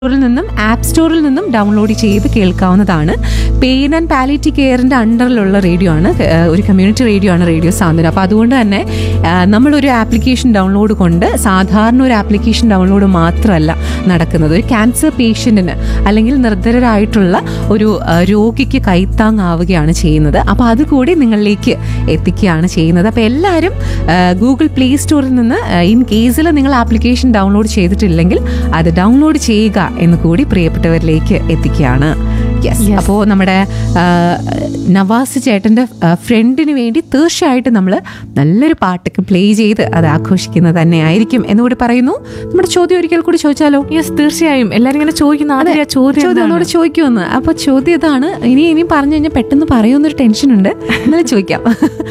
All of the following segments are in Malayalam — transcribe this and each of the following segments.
സ്റ്റോറിൽ നിന്നും ആപ്പ് സ്റ്റോറിൽ നിന്നും ഡൗൺലോഡ് ചെയ്ത് കേൾക്കാവുന്നതാണ് പെയിൻ ആൻഡ് പാലിറ്റി കെയറിന്റെ അണ്ടറിലുള്ള റേഡിയോ ആണ് ഏഹ് ഒരു കമ്മ്യൂണിറ്റി റേഡിയോ ആണ് റേഡിയോ സാന്ത്വനം അപ്പോൾ അതുകൊണ്ട് തന്നെ ഏഹ് നമ്മളൊരു ആപ്ലിക്കേഷൻ ഡൗൺലോഡ് കൊണ്ട് സാധാരണ ഒരു ആപ്ലിക്കേഷൻ ഡൗൺലോഡ് മാത്രമല്ല നടക്കുന്നത് ഒരു ക്യാൻസർ പേഷ്യൻറ്റിന് അല്ലെങ്കിൽ നിർദ്ധരായിട്ടുള്ള ഒരു ഏഹ് രോഗിക്ക് കൈത്താങ്ങാവുകയാണ് ചെയ്യുന്നത് അപ്പോൾ അതുകൂടി നിങ്ങളിലേക്ക് എത്തിക്കുകയാണ് ചെയ്യുന്നത് അപ്പോൾ എല്ലാവരും ഏഹ് ഗൂഗിൾ പ്ലേ സ്റ്റോറിൽ നിന്ന് ഏഹ് ഇൻ കേസിൽ നിങ്ങൾ ആപ്ലിക്കേഷൻ ഡൗൺലോഡ് ചെയ്തിട്ടില്ലെങ്കിൽ അത് ഡൗൺലോഡ് ചെയ്യുക എന്ന് കൂടി പ്രിയപ്പെട്ടവരിലേക്ക് എത്തിക്കുകയാണ് യെസ് അപ്പോൾ നമ്മുടെ ആ, നവാസ് ചേട്ടൻ്റെ ഫ്രണ്ടിന് വേണ്ടി തീർച്ചയായിട്ടും നമ്മൾ നല്ലൊരു പാട്ടൊക്കെ പ്ലേ ചെയ്ത് അത് ആഘോഷിക്കുന്നത് തന്നെ ആയിരിക്കും എന്നുകൂടി പറയുന്നു നമ്മുടെ ചോദ്യം ഒരിക്കൽ കൂടി ചോദിച്ചാലോ യെസ് തീർച്ചയായും എല്ലാരും ഇങ്ങനെ ചോദിക്കുന്ന ആദ്യം ആ ചോദ്യം ചോദ്യം എന്താണ്? ഒന്നുകൂടെ ചോദിക്കുമെന്ന് അപ്പോൾ ചോദ്യം ഇതാണ് ഇനി ഇനി പറഞ്ഞു കഴിഞ്ഞാൽ പെട്ടെന്ന് പറയുമെന്നൊരു ടെൻഷനുണ്ട് എന്നാലും ചോദിക്കാം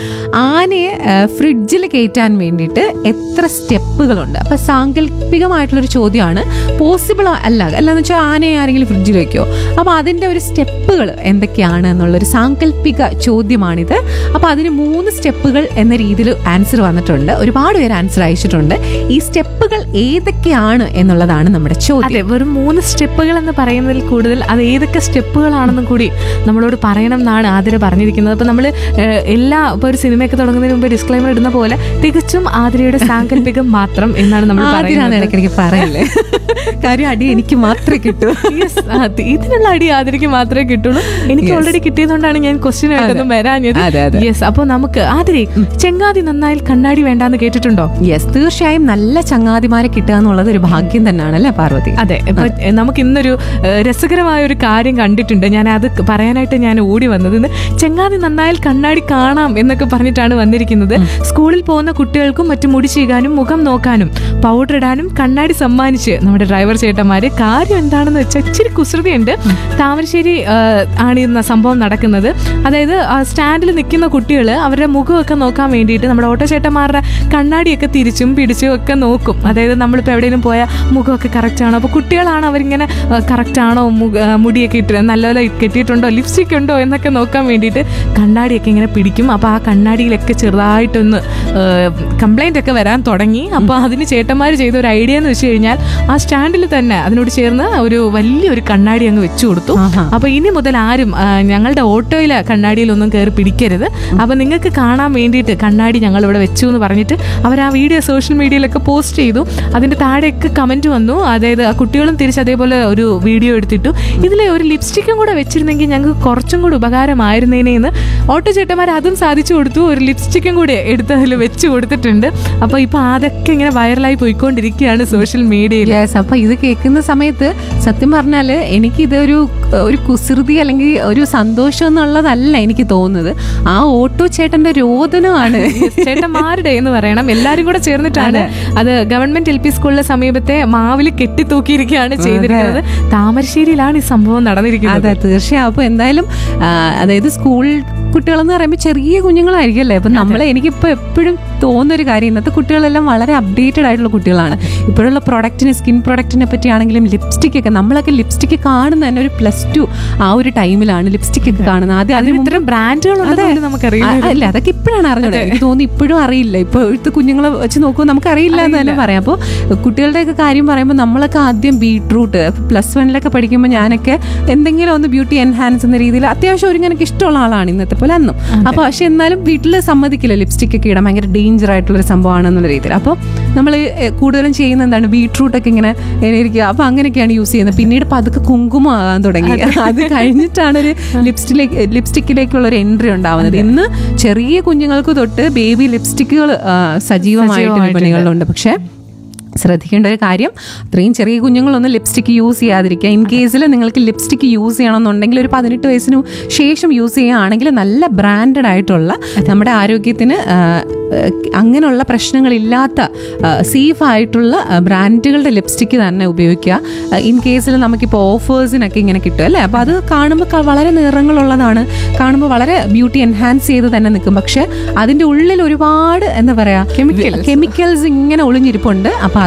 ആനയെ ആ, ഫ്രിഡ്ജിൽ കയറ്റാൻ വേണ്ടിയിട്ട് എത്ര സ്റ്റെപ്പുകളുണ്ട് അപ്പോൾ സാങ്കല്പികമായിട്ടുള്ളൊരു ചോദ്യമാണ് പോസിബിൾ അല്ല അല്ലാന്ന് വെച്ചാൽ ആനയെ ആരെങ്കിലും ഫ്രിഡ്ജിൽ വെക്കോ അപ്പോൾ അതിൻ്റെ ഒരു സ്റ്റെപ്പുകൾ എന്തൊക്കെയാണ് എന്നുള്ളൊരു സാങ്കല്പിക ചോദ്യമാണിത് അപ്പോൾ അതിന് മൂന്ന് സ്റ്റെപ്പുകൾ എന്ന രീതിയിൽ ആൻസർ വന്നിട്ടുണ്ട് ഒരുപാട് പേര് ആൻസർ അയച്ചിട്ടുണ്ട് ഈ സ്റ്റെപ്പുകൾ ഏതൊക്കെയാണ് എന്നുള്ളതാണ് നമ്മുടെ ചോദ്യം അതെ വെറും മൂന്ന് സ്റ്റെപ്പുകൾ എന്ന് പറയുന്നതിൽ കൂടുതൽ അത് ഏതൊക്കെ സ്റ്റെപ്പുകളാണെന്നും കൂടി നമ്മളോട് പറയണം എന്നാണ് ആതിര പറഞ്ഞിരിക്കുന്നത് അപ്പൊ നമ്മൾ എല്ലാ ഇപ്പൊ ഒരു സിനിമയൊക്കെ തുടങ്ങുന്നതിന് മുമ്പ് ഡിസ്ക്ലൈമർ ഇടുന്ന പോലെ തികച്ചും ആതിരയുടെ സാങ്കല്പികം മാത്രം എന്നാണ് നമ്മൾ ആദ്യമാണ് പറയുന്നത് ഇടയ്ക്കിടയ്ക്ക് പറയല്ലേ കാര്യം അടി എനിക്ക് മാത്രമേ കിട്ടൂ Yes, അത് ഇതിനുള്ള അടി ആതിരയ്ക്ക് മാത്രമേ കിട്ടുള്ളൂ എനിക്ക് Yes. ഓൾറെഡി കിട്ടിയതുകൊണ്ടാണ് ഞാൻ ക്വസ്റ്റ്യൻ ആയിട്ടൊന്നും വരാഞ്ഞത് അതെ, അതെ. യെസ് അപ്പൊ നമുക്ക് ആതിരെ ചെങ്ങാതി നന്നായാൽ കണ്ണാടി വേണ്ടാന്ന് കേട്ടിട്ടുണ്ടോ യെസ് തീർച്ചയായും നല്ല ചങ്ങാതിമാരെ കിട്ടുക എന്നുള്ളത് ഒരു ഭാഗ്യം തന്നെയാണ് അല്ലേ പാർവതി അതെ ഇപ്പൊ നമുക്ക് ഇന്നൊരു ഏഹ്, രസകരമായ ഒരു കാര്യം കണ്ടിട്ടുണ്ട് ഞാൻ അത് പറയാനായിട്ട് ഞാൻ ഓടി വന്നത് ഇന്ന് ചെങ്ങാതി നന്നായാൽ കണ്ണാടി കാണാം എന്നൊക്കെ പറഞ്ഞിട്ടാണ് വന്നിരിക്കുന്നത് സ്കൂളിൽ പോകുന്ന കുട്ടികൾക്കും മറ്റു മുടി ചെയ്യാനും മുഖം നോക്കാനും പൗഡർ ഇടാനും കണ്ണാടി സമ്മാനിച്ച് നമ്മുടെ ഡ്രൈവർ ചേട്ടന്മാര് കാര്യം എന്താണെന്ന് വെച്ചാൽ ഇച്ചിരി കുസൃതിയുണ്ട് താമരശ്ശേരി ഏഹ്, ആണ് ഇന്ന് സംഭവം നടക്കുന്നത് അതായത് ആ സ്റ്റാൻഡിൽ നിൽക്കുന്ന കുട്ടികൾ അവരുടെ മുഖമൊക്കെ നോക്കാൻ വേണ്ടിയിട്ട് നമ്മുടെ ഓട്ടോ ചേട്ടന്മാരുടെ കണ്ണാടിയൊക്കെ തിരിച്ചും പിടിച്ചും ഒക്കെ നോക്കും അതായത് നമ്മളിപ്പോൾ എവിടെയെങ്കിലും പോയാൽ മുഖമൊക്കെ കറക്റ്റ് ആണോ അപ്പോൾ കുട്ടികളാണ് അവരിങ്ങനെ കറക്റ്റ് ആണോ മുഖ- ആ, മുടിയൊക്കെ ഇട്ട് നല്ലപോലെ കെട്ടിയിട്ടുണ്ടോ ലിപ്സ്റ്റിക് ഉണ്ടോ എന്നൊക്കെ നോക്കാൻ വേണ്ടിയിട്ട് കണ്ണാടിയൊക്കെ ഇങ്ങനെ പിടിക്കും അപ്പോൾ ആ കണ്ണാടിയിലൊക്കെ ചെറുതായിട്ടൊന്ന് കംപ്ലൈൻ്റ് ഒക്കെ വരാൻ തുടങ്ങി അപ്പോൾ അതിന് ചേട്ടന്മാർ ചെയ്ത ഒരു ഐഡിയ എന്ന് വെച്ച് കഴിഞ്ഞാൽ ആ സ്റ്റാൻഡിൽ തന്നെ അതിനോട് ചേർന്ന് ഒരു വലിയൊരു കണ്ണാടി അങ്ങ് വെച്ചു കൊടുത്തു ആഹാ. അപ്പൊ ഇനി മുതൽ ആരും ആ, ഞങ്ങളുടെ ഓട്ടോയിലെ കണ്ണാടിയിലൊന്നും കയറി പിടിക്കരുത് അപ്പൊ നിങ്ങൾക്ക് കാണാൻ വേണ്ടിയിട്ട് കണ്ണാടി ഞങ്ങൾ ഇവിടെ വെച്ചു എന്ന് പറഞ്ഞിട്ട് അവർ ആ വീഡിയോ സോഷ്യൽ മീഡിയയിലൊക്കെ പോസ്റ്റ് ചെയ്തു അതിന്റെ താഴെയൊക്കെ കമന്റ് വന്നു അതായത് ആ കുട്ടികളും തിരിച്ച് അതേപോലെ ഒരു വീഡിയോ എടുത്തിട്ടു ഇതിലെ ഒരു ലിപ്സ്റ്റിക്കും കൂടെ വെച്ചിരുന്നെങ്കിൽ ഞങ്ങൾക്ക് കുറച്ചും കൂടി ഉപകാരമായിരുന്നേനെ എന്ന് ഓട്ടോ ചേട്ടന്മാർ അതും സാധിച്ചു കൊടുത്തു ഒരു ലിപ്സ്റ്റിക്കും കൂടി എടുത്ത് അതിൽ വെച്ച് കൊടുത്തിട്ടുണ്ട് അപ്പൊ ഇപ്പൊ അതൊക്കെ ഇങ്ങനെ വൈറലായി പോയിക്കൊണ്ടിരിക്കുകയാണ് സോഷ്യൽ മീഡിയയിൽ യെസ് അപ്പൊ ഇത് കേൾക്കുന്ന സമയത്ത് സത്യം പറഞ്ഞാല് എനിക്കിതൊരു ഒരു കുസൃതി അല്ലെങ്കിൽ ഒരു സന്തോഷം എന്നുള്ളതല്ല എനിക്ക് തോന്നുന്നത് ആ ഓട്ടോ ചേട്ടന്റെ രോദനമാണ് ചേട്ടന്മാരുടെ എന്ന് പറയണം എല്ലാരും കൂടെ ചേർന്നിട്ടാണ് അത് ഗവൺമെന്റ് എൽ പി സ്കൂളിലെ സമീപത്തെ മാവിൽ കെട്ടിത്തൂക്കിയിരിക്കുകയാണ് ചെയ്തിരിക്കുന്നത് താമരശ്ശേരിയിലാണ് ഈ സംഭവം നടന്നിരിക്കുന്നത് അതെ തീർച്ചയായും അപ്പൊ എന്തായാലും ആ, അതായത് സ്കൂൾ കുട്ടികളെന്ന് പറയുമ്പോൾ ചെറിയ കുഞ്ഞുങ്ങളായിരിക്കും അല്ലേ അപ്പൊ നമ്മളെ എനിക്കിപ്പോ എപ്പോഴും തോന്നുന്ന ഒരു കാര്യം ഇന്നത്തെ കുട്ടികളെല്ലാം വളരെ അപ്ഡേറ്റഡ് ആയിട്ടുള്ള കുട്ടികളാണ് ഇപ്പോഴുള്ള പ്രൊഡക്റ്റിന് സ്കിൻ പ്രൊഡക്റ്റിനെ പറ്റിയാണെങ്കിലും ലിപ്സ്റ്റിക് ഒക്കെ നമ്മളൊക്കെ ലിപ്സ്റ്റിക് കാണുന്ന തന്നെ ഒരു പ്ലസ് ടു ആ ഒരു ടൈമിലാണ് ലിപ്സ്റ്റിക് ഒക്കെ കാണുന്നത് ആദ്യം അതിന് അതിന് മുമ്പ് ഇത്തരം ബ്രാൻഡുകൾ ഉണ്ടെന്ന് നമുക്കറിയാം ആ, അല്ല അതൊക്കെ ഇപ്പോഴാണ് അറിഞ്ഞത് എനിക്ക് തോന്നുന്നു ഇപ്പോഴും അറിയില്ല ഇപ്പോൾ ഇവിടുത്തെ കുഞ്ഞുങ്ങളെ വെച്ച് നോക്കുമ്പോൾ നമുക്ക് അറിയില്ല എന്ന് തന്നെ പറയാം അപ്പോൾ കുട്ടികളുടെയൊക്കെ കാര്യം പറയുമ്പോൾ നമ്മളൊക്കെ ആദ്യം ബീട്രൂട്ട് പ്ലസ് വണ്ണിലൊക്കെ പഠിക്കുമ്പോൾ ഞാനൊക്കെ എന്തെങ്കിലും ഒന്ന് ബ്യൂട്ടി എൻഹാൻസ് എന്ന രീതിയിൽ അത്യാവശ്യം ഒരുങ്ങനൊക്കെ ഇഷ്ടമുള്ള ആളാണ് ഇന്നത്തെ പോലെ അന്നും അപ്പോൾ പക്ഷെ എന്നാലും വീട്ടിൽ സമ്മതിക്കില്ല ലിപ്സ്റ്റിക് ഒക്കെ ഇടാൻ ഭയങ്കര ഡേഞ്ചർ ആയിട്ടുള്ള ഒരു സംഭവമാണെന്നുള്ള രീതിയിൽ അപ്പോൾ നമ്മൾ കൂടുതലും ചെയ്യുന്ന എന്താണ് ബീട്രൂട്ട് ഒക്കെ ഇങ്ങനെ ഇരിക്കുക അപ്പോൾ അങ്ങനെയൊക്കെയാണ് യൂസ് ചെയ്യുന്നത് പിന്നീട് പതുക്കെ കുങ്കുമം ആകാൻ തുടങ്ങി അത് കഴിഞ്ഞിട്ടാണ് ഒരു ലിപ്സ്റ്റിലേക്ക് ലിപ്സ്റ്റിക്കിലേക്കുള്ള ഒരു എൻട്രി ഉണ്ടാവുന്നത് ഇന്ന് ചെറിയ കുഞ്ഞുങ്ങൾക്ക് തൊട്ട് ബേബി ലിപ്സ്റ്റിക്കുകൾ സജീവമായിട്ട് വിപണികളിലുണ്ട് പക്ഷേ ശ്രദ്ധിക്കേണ്ട ഒരു കാര്യം അത്രയും ചെറിയ കുഞ്ഞുങ്ങളൊന്നും ലിപ്സ്റ്റിക് യൂസ് ചെയ്യാതിരിക്കുക ഇൻ കേസിൽ നിങ്ങൾക്ക് ലിപ്സ്റ്റിക് യൂസ് ചെയ്യണമെന്നുണ്ടെങ്കിൽ ഒരു പതിനെട്ട് വയസ്സിന് ശേഷം യൂസ് ചെയ്യുകയാണെങ്കിൽ നല്ല ബ്രാൻഡഡ് ആയിട്ടുള്ള നമ്മുടെ ആരോഗ്യത്തിന് ആ, അങ്ങനെയുള്ള പ്രശ്നങ്ങളില്ലാത്ത സേഫ് ആയിട്ടുള്ള ബ്രാൻഡുകളുടെ ലിപ്സ്റ്റിക്ക് തന്നെ ഉപയോഗിക്കുക ഇൻ കേസിൽ നമുക്കിപ്പോൾ ഓഫേഴ്സിനൊക്കെ ഇങ്ങനെ കിട്ടും അല്ലേ അപ്പോൾ അത് കാണുമ്പോൾ ക- വളരെ നിറങ്ങളുള്ളതാണ് കാണുമ്പോൾ വളരെ ബ്യൂട്ടി എൻഹാൻസ് ചെയ്ത് തന്നെ നിൽക്കും പക്ഷെ അതിൻ്റെ ഉള്ളിൽ ഒരുപാട് എന്താ പറയുക കെമിക്കൽസ് ഇങ്ങനെ ഒളിഞ്ഞിരിപ്പുണ്ട് അപ്പോൾ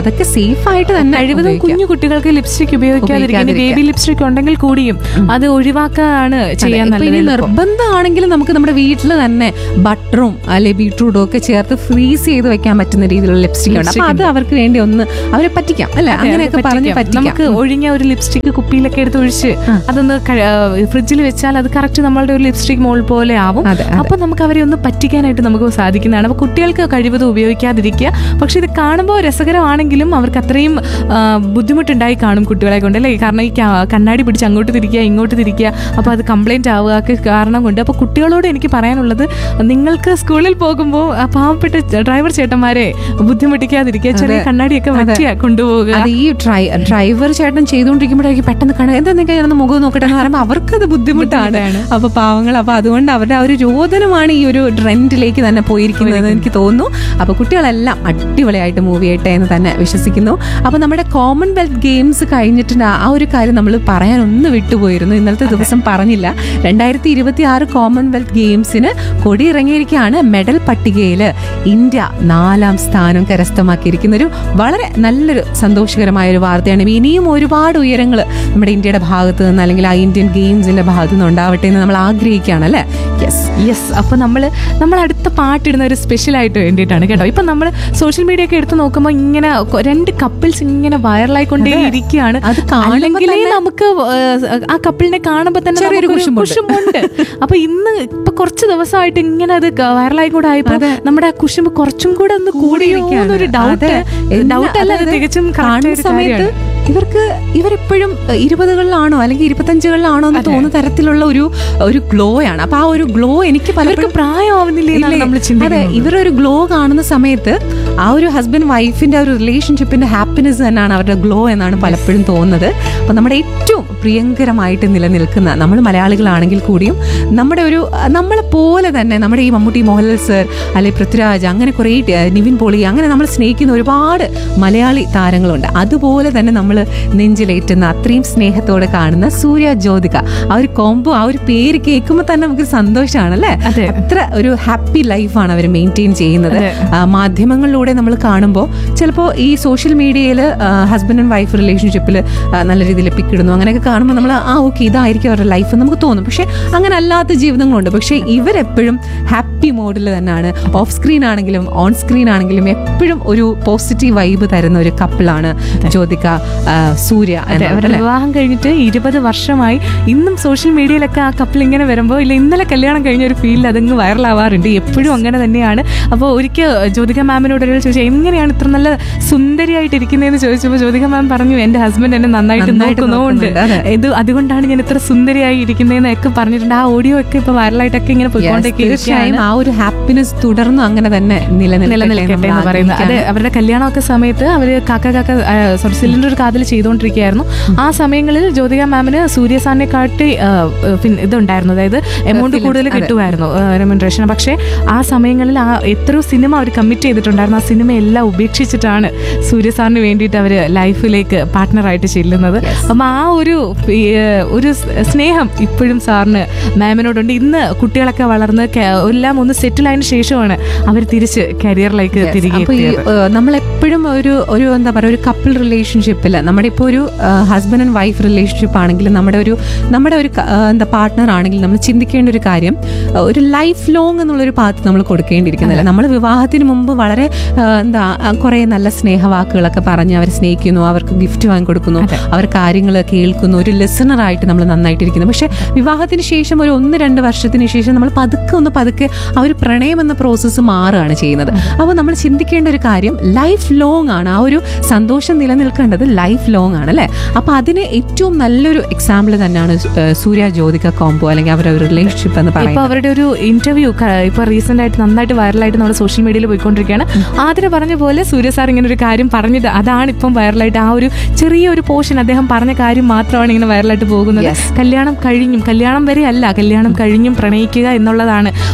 അതൊക്കെ സേഫ് ആയിട്ട് തന്നെ കഴിവതും ഉപയോഗിക്കാം. കുഞ്ഞു കുട്ടികൾക്ക് ലിപ്സ്റ്റിക് ഉപയോഗിക്കാതിരിക്കും ഉപയോഗിക്കാതിരിക്കുക. ബേബി ലിപ്സ്റ്റിക് ഉണ്ടെങ്കിൽ കൂടിയും അത് ഒഴിവാക്കാനാണ് ചെയ്യാൻ ഇപ്പൊ ഇനി നല്ലത് നിർബന്ധമാണെങ്കിലും നമുക്ക് നമ്മുടെ വീട്ടിൽ തന്നെ ബട്ടറും അല്ലെ ബീട്രൂട്ടും ഒക്കെ ചേർത്ത് ഫ്രീസ് ചെയ്ത് വെക്കാൻ പറ്റുന്ന രീതിയിലുള്ള ലിപ്സ്റ്റിക് ഉണ്ട് അപ്പൊ അത് അവർക്ക് വേണ്ടി ഒന്ന് അവരെ പറ്റിക്കാം അല്ലെ അങ്ങനെയൊക്കെ പറഞ്ഞ് പറ്റിക്കാം നമുക്ക് ഒഴിഞ്ഞ ഒരു ലിപ്സ്റ്റിക് കുപ്പിയിലൊക്കെ എടുത്ത് ഒഴിച്ച് അതൊന്ന് ഫ്രിഡ്ജിൽ വെച്ചാൽ അത് കറക്റ്റ് നമ്മളുടെ ഒരു ലിപ്സ്റ്റിക് മോൾ പോലെ ആവും അതെ, അപ്പൊ നമുക്ക് അവരെ ഒന്ന് പറ്റിക്കാനായിട്ട് നമുക്ക് സാധിക്കുന്നതാണ് അപ്പൊ കുട്ടികൾക്ക് കഴിവതും ഉപയോഗിക്കാതിരിക്കുക പക്ഷെ ഇത് കാണുമ്പോൾ രസകരമാണെങ്കിലും അവർക്ക് അത്രയും ആ, ബുദ്ധിമുട്ടുണ്ടായി കാണും കുട്ടികളെ കൊണ്ട് അല്ലേ കാരണം ഈ ക- കണ്ണാടി പിടിച്ച് അങ്ങോട്ട് തിരിക്കുക ഇങ്ങോട്ട് തിരിക്കുക അപ്പൊ അത് കംപ്ലൈന്റ് ആവുക ഒക്കെ കാരണം കൊണ്ട് അപ്പൊ കുട്ടികളോട് എനിക്ക് പറയാനുള്ളത് നിങ്ങൾക്ക് സ്കൂളിൽ പോകുമ്പോൾ ആ പാവപ്പെട്ട ഡ്രൈവർ ചേട്ടന്മാരെ ബുദ്ധിമുട്ടിക്കാതിരിക്കുക ചെറിയ കണ്ണാടിയൊക്കെ വറ്റിയ കൊണ്ടുപോവുക അത് ഈ ഡ്രൈ ഡ്രൈവർ ചേട്ടൻ ചെയ്തുകൊണ്ടിരിക്കുമ്പോഴേക്കും പെട്ടെന്ന് കാണുക എന്താ നിങ്ങൾ ഞാൻ മുഖം നോക്കട്ടെ എന്ന് പറയുമ്പോൾ അവർക്കത് ബുദ്ധിമുട്ടാണ് അപ്പൊ പാവങ്ങൾ അപ്പൊ അതുകൊണ്ട് അവരുടെ ആ ഒരു രോദനമാണ് ഈ ഒരു ട്രെൻഡിലേക്ക് തന്നെ പോയിരിക്കുന്നത് എനിക്ക് തോന്നുന്നു അപ്പൊ കുട്ടികളെല്ലാം അടിപൊളിയായിട്ട് മൂവി ആയിട്ടെ എന്ന് തന്നെ വിശ്വസിക്കുന്നു അപ്പൊ നമ്മുടെ കോമൺവെൽത്ത് ഗെയിംസ് കഴിഞ്ഞിട്ടുണ്ട് ആ ഒരു കാര്യം നമ്മൾ പറയാൻ ഒന്ന് വിട്ടുപോയിരുന്നു ഇന്നലത്തെ ദിവസം പറഞ്ഞില്ല രണ്ടായിരത്തി ഇരുപത്തി ആറ് കോമൺവെൽത്ത് ഗെയിംസിന് കൊടിയിറങ്ങിയിരിക്കുകയാണ് മെഡൽ പട്ടികയിൽ ഇന്ത്യ നാലാം സ്ഥാനം കരസ്ഥമാക്കിയിരിക്കുന്ന ഒരു വളരെ നല്ലൊരു സന്തോഷകരമായ ഒരു വാർത്തയാണ് ഇനിയും ഒരുപാട് ഉയരങ്ങൾ നമ്മുടെ ഇന്ത്യയുടെ ഭാഗത്ത് നിന്ന് അല്ലെങ്കിൽ ആ ഇന്ത്യൻ ഗെയിംസിന്റെ ഭാഗത്ത് നിന്ന് ഉണ്ടാവട്ടെ എന്ന് നമ്മൾ ആഗ്രഹിക്കുകയാണ് അല്ലേ യെസ് യെസ് അപ്പൊ നമ്മള് നമ്മൾ അടുത്ത പാട്ടിടുന്ന ഒരു സ്പെഷ്യൽ ആയിട്ട് വേണ്ടിയിട്ടാണ് കേട്ടോ ഇപ്പൊ നമ്മൾ സോഷ്യൽ മീഡിയ ഒക്കെ എടുത്ത് നോക്കുമ്പോൾ ഇങ്ങനെ കൊ- രണ്ട് കപ്പിൾസ് ഇങ്ങനെ വൈറലായിക്കൊണ്ടേ ഇരിക്കുകയാണ് അത് കാണുമ്പോ അല്ലെങ്കിലേ നമുക്ക് ഏഹ്, ആ കപ്പിളിനെ കാണുമ്പോൾ തന്നെ ചെറിയൊരു നമുക്കൊരു കുശുമ്പുണ്ട്. കുശുമ്പുണ്ട് അപ്പൊ ഇന്ന് ഇപ്പൊ കുറച്ച് ദിവസമായിട്ട് ഇങ്ങനെ അത് വൈറലായി കൂടെ ആയപ്പോ നമ്മുടെ ആ കുശുമ്പ് കുറച്ചും കൂടെ ഒന്ന് കൂടിയോ എന്നൊരു ഡൗട്ട് അതെ. എല്ലാ- ഡൗട്ട് അല്ല അത് അതായത് തികച്ചും correct കാണുന്ന ആയ ഒരു സമയത്ത് കാര്യമാണ്. ഇവർക്ക് ഇവരെപ്പോഴും ഏഹ്, ഇരുപതുകളിലാണോ അല്ലെങ്കിൽ ഇരുപത്തഞ്ചുകളിലാണോ എന്ന് തോന്നുന്ന തരത്തിലുള്ള ഒരു ഒരു ഗ്ലോ ആണ് അപ്പൊ ആ ഒരു ഗ്ലോ എനിക്ക് അവർക്ക് പലർക്കും പ്രായമാവുന്നില്ലേ എന്നാണ് നമ്മൾ അതെ ചിന്തിക്കുന്നത് ഇവരൊരു ഗ്ലോ കാണുന്ന സമയത്ത് ആ ഒരു ഹസ്ബൻഡ് വൈഫിന്റെ ആ ഒരു റിലേഷൻഷിപ്പിന്റെ ഹാപ്പിനെസ് തന്നെയാണ് അവരുടെ ഗ്ലോ എന്നാണ് പലപ്പോഴും തോന്നുന്നത് അപ്പൊ നമ്മുടെ ഏറ്റവും പ്രിയങ്കരമായിട്ട് നിലനിൽക്കുന്ന നമ്മൾ മലയാളികളാണെങ്കിൽ കൂടിയും നമ്മുടെ ഒരു നമ്മളെ പോലെ തന്നെ നമ്മുടെ ഈ മമ്മൂട്ടി മോഹൻലാൽ സർ അല്ലെങ്കിൽ പൃഥ്വിരാജ് അങ്ങനെ കുറേ ടി- നിവിൻ പോളി അങ്ങനെ നമ്മൾ സ്നേഹിക്കുന്ന ഒരുപാട് മലയാളി താരങ്ങളുണ്ട് അതുപോലെ തന്നെ നമ്മൾ നെഞ്ചിലേറ്റുന്ന അത്രയും സ്നേഹത്തോടെ കാണുന്ന സൂര്യ ജ്യോതിക ആ ഒരു കോംബോ ആ ഒരു പേര് കേൾക്കുമ്പോൾ തന്നെ നമുക്ക് സന്തോഷമാണ് അല്ലേ അതെ. അത്ര ഒരു ഹാപ്പി ലൈഫാണ് അവർ മെയിൻറ്റെയിൻ ചെയ്യുന്നത് ആ, മാധ്യമങ്ങളിലൂടെ നമ്മൾ കാണുമ്പോൾ ചിലപ്പോൾ ഈ സോഷ്യൽ മീഡിയയിൽ ഹസ്ബൻഡ് ആൻഡ് വൈഫ് റിലേഷൻഷിപ്പിൽ നല്ല രീതിയിൽ പിക്കിടുന്നു അങ്ങനെയൊക്കെ കാണുമ്പോൾ നമ്മൾ ആ ഓക്കെ ഇതായിരിക്കും അവരുടെ ലൈഫ് എന്ന് നമുക്ക് തോന്നും പക്ഷേ അങ്ങനെ അല്ലാത്ത ജീവിതങ്ങളുണ്ട് പക്ഷേ ഇവരെപ്പോഴും ഹാപ്പി മോഡിൽ തന്നെയാണ് ഓഫ് സ്ക്രീൻ ആണെങ്കിലും ഓൺ സ്ക്രീൻ ആണെങ്കിലും എപ്പോഴും ഒരു പോസിറ്റീവ് വൈബ് തരുന്ന ഒരു കപ്പിളാണ് ജ്യോതിക ആ, സൂര്യ അതെ എന്നവർ അവരുടെ വിവാഹം കഴിഞ്ഞിട്ട് ഇരുപത് വർഷമായി ഇന്നും സോഷ്യൽ മീഡിയയിലൊക്കെ ആ കപ്പിൾ ഇങ്ങനെ വരുമ്പോൾ ഇല്ല ഇന്നലെ കല്യാണം കഴിഞ്ഞ ഒരു ഫീലിൽ അതങ്ങ് വൈറലാവാറുണ്ട് എപ്പോഴും അങ്ങനെ തന്നെയാണ് അപ്പോൾ ഒരിക്കൽ ജ്യോതിക മാമിനോട് ഒരാൾ ചോദിച്ചു എങ്ങനെയാണ് ഇത്ര നല്ല സുന്ദരിയായിട്ട് ഇരിക്കുന്നതെന്ന് ചോദിച്ചപ്പോൾ ജ്യോതിക മാം പറഞ്ഞു എൻ്റെ ഹസ്ബൻഡ് എന്നെ നന്നായിട്ട് നന്നായിട്ട് നോക്കുന്നുണ്ട് നോക്കുന്നുണ്ട്, അതെ. ഇത് അതുകൊണ്ടാണ് ഞാൻ ഇത്ര സുന്ദരിയായി ഇരിക്കുന്നതെന്നൊക്കെ പറഞ്ഞിട്ടുണ്ട് ആ ഓഡിയോ ഒക്കെ ഇപ്പൊ വൈറലായിട്ടൊക്കെ ഇങ്ങനെ Yes, പോയിക്കൊണ്ടൊക്കെ തീർച്ചയായും ആ ഒരു ഹാപ്പിനെസ് തുടർന്നും അങ്ങനെ തന്നെ നിലനിൽക്കട്ടെ എന്ന് പറയുന്നത് അത് അവരുടെ കല്യാണമൊക്കെ സമയത്ത് അവര് കാക്ക കാക്ക സോറി സിലിണ്ടർ കാതിൽ ചെയ്തുകൊണ്ടിരിക്കുകയായിരുന്നു ആ സമയങ്ങളിൽ ജ്യോതിക മാമിന് സൂര്യ സാറിനെ കാട്ടി ആ, പിന്നെ ഇതുണ്ടായിരുന്നു അതായത് എമൗണ്ട് Feelings, കൂടുതൽ അതെ. കിട്ടുമായിരുന്നു റെമ്യൂണറേഷൻ പക്ഷേ ആ സമയങ്ങളിൽ ആ എത്രയോ സിനിമ അവർ കമ്മിറ്റ് ചെയ്തിട്ടുണ്ടായിരുന്നു ആ സിനിമ എല്ലാം ഉപേക്ഷിച്ചിട്ടാണ് സൂര്യ സാറിന് വേണ്ടിയിട്ട് അവർ ലൈഫിലേക്ക് പാർട്ട്ണറായിട്ട് ചെല്ലുന്നത് അപ്പം ആ ഒരു ഏ, ഒരു സ്നേഹം ഇപ്പോഴും സാറിന് മാമിനോടുണ്ട് ഇന്ന് കുട്ടികളൊക്കെ വളർന്ന് ക- എല്ലാം ഒന്ന് സെറ്റിൽ ആയതിനു ശേഷമാണ് അവർ തിരിച്ച് കരിയറിലേക്ക് തിരികെ അപ്പൊ ഈ എത്തിയത് നമ്മളെപ്പോഴും ഒരു ഒരു എന്താ പറയുക ഒരു കപ്പിൾ റിലേഷൻഷിപ്പിൽ നമ്മുടെ ഇപ്പോൾ ഒരു ഹസ്ബൻഡ് ആൻഡ് വൈഫ് റിലേഷൻഷിപ്പ് ആണെങ്കിൽ നമ്മുടെ ഒരു നമ്മുടെ ഒരു ക- ആ, എന്താ പാർട്ട്ണർ ആണെങ്കിൽ നമ്മൾ ചിന്തിക്കേണ്ട ഒരു കാര്യം ആ, ഒരു ലൈഫ് ലോങ് എന്നുള്ളൊരു പാത്ത് നമ്മൾ കൊടുക്കേണ്ടിയിരിക്കുന്നില്ല നമ്മൾ വിവാഹത്തിന് മുമ്പ് വളരെ ആ, എന്താ കുറേ നല്ല സ്നേഹവാക്കുകളൊക്കെ പറഞ്ഞ് അവരെ സ്നേഹിക്കുന്നു അവർക്ക് ഗിഫ്റ്റ് വാങ്ങിക്കൊടുക്കുന്നു അവർ കാര്യങ്ങൾ കേൾക്കുന്നു ഒരു ലിസണറായിട്ട് നമ്മൾ നന്നായിട്ടിരിക്കുന്നു പക്ഷേ വിവാഹത്തിന് ശേഷം ഒരു ഒന്ന് രണ്ട് വർഷത്തിന് ശേഷം നമ്മൾ പതുക്കെ ഒന്ന് പതുക്കെ ആ ഒരു പ്രണയം എന്ന പ്രോസസ്സ് മാറുകയാണ് ചെയ്യുന്നത് അപ്പോൾ നമ്മൾ ചിന്തിക്കേണ്ട ഒരു കാര്യം ലൈഫ് ലോങ് ആണ് ആ ഒരു സന്തോഷം നിലനിൽക്കേണ്ടത് ലൈഫ് ലോങ് ആണ് അല്ലേ അപ്പോൾ അതിന് ഏറ്റവും നല്ലൊരു എക്സാമ്പിൾ തന്നെയാണ് ഏഹ്, സൂര്യ ജ്യോതിക കോംബോ അല്ലെങ്കിൽ അവരുടെ ഒരു റിലേഷൻഷിപ്പ് എന്ന് ഇപ്പൊ പറയുന്നത് അവരുടെ ഒരു ഇന്റർവ്യൂ ഇപ്പൊ റീസെന്റ് ആയിട്ട് നന്നായിട്ട് വൈറലായിട്ട് നമ്മുടെ സോഷ്യൽ മീഡിയയിൽ പോയിക്കൊണ്ടിരിക്കുകയാണ് ആതിര പറഞ്ഞ പോലെ സൂര്യ സാർ ഇങ്ങനെ ഒരു കാര്യം പറഞ്ഞത് അതാണ് ഇപ്പം വൈറലായിട്ട് ആ ഒരു ചെറിയ ഒരു പോർഷൻ അദ്ദേഹം പറഞ്ഞ കാര്യം മാത്രമാണ് ഇങ്ങനെ വൈറലായിട്ട് പോകുന്നത് Yes. കല്യാണം കഴിഞ്ഞും കല്യാണം വരെ അല്ല കല്യാണം കഴിഞ്ഞും പ്രണയിക്കുക എന്നുള്ളതാണ് ഒരു ആ,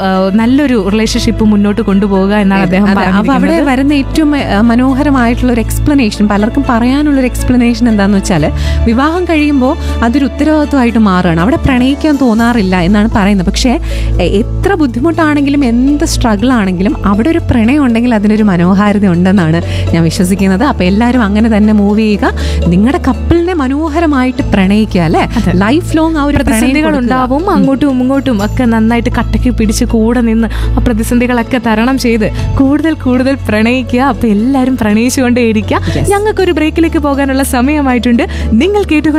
ആ, നല്ലൊരു റിലേഷൻഷിപ്പ് മുന്നോട്ട് കൊണ്ടുപോകുക എന്നാണ് അദ്ദേഹം അതെ, അപ്പൊ അവിടെ പറഞ്ഞിരിക്കുന്നത് വരുന്ന ഏറ്റവും ഏ, മനോഹരമായിട്ടുള്ള ഒരു എക്സ്പ്ലനേഷൻ പലർക്കും പറയാനുള്ള ഒരു എക്സ്പ്ലനേഷൻ എന്താന്ന് വെച്ചാൽ വിവാഹം കഴിയുമ്പോൾ അതൊരു ഉത്തരവാദിത്വമായിട്ട് മാറുകയാണ് അവിടെ പ്രണയിക്കാൻ തോന്നാറില്ല എന്നാണ് പറയുന്നത് പക്ഷേ എ, എത്ര ബുദ്ധിമുട്ടാണെങ്കിലും എന്ത് സ്ട്രഗിൾ ആണെങ്കിലും അവിടെ ഒരു പ്രണയം ഉണ്ടെങ്കിൽ അതിനൊരു മനോഹാരിത ഉണ്ടെന്നാണ് ഞാൻ വിശ്വസിക്കുന്നത് അപ്പൊ എല്ലാവരും അങ്ങനെ തന്നെ മൂവ് ചെയ്യുക നിങ്ങളുടെ കപ്പിളിനെ മനോഹരമായിട്ട് പ്രണയിക്കുക അല്ലെ ലൈഫ് ലോങ് ആ ഒരു പ്രണയം പ്രതിസന്ധികൾ കൊടുക്കുക. ഉണ്ടാവും അങ്ങോട്ടും ഇങ്ങോട്ടും ഒക്കെ നന്നായിട്ട് കട്ടയ്ക്ക് പിടിച്ച് കൂടെ നിന്ന് ആ പ്രതിസന്ധികളൊക്കെ തരണം ചെയ്ത് കൂടുതൽ കൂടുതൽ പ്രണയിക്കുക അപ്പൊ എല്ലാവരും പ്രണയിച്ചുകൊണ്ടേയിരിക്കുക ഞങ്ങൾക്കൊരു ബ്രേക്കിലേക്ക് പോകാനുള്ള സമയമായിട്ടുണ്ട് നിങ്ങൾ കേട്ടുകൊണ്ട്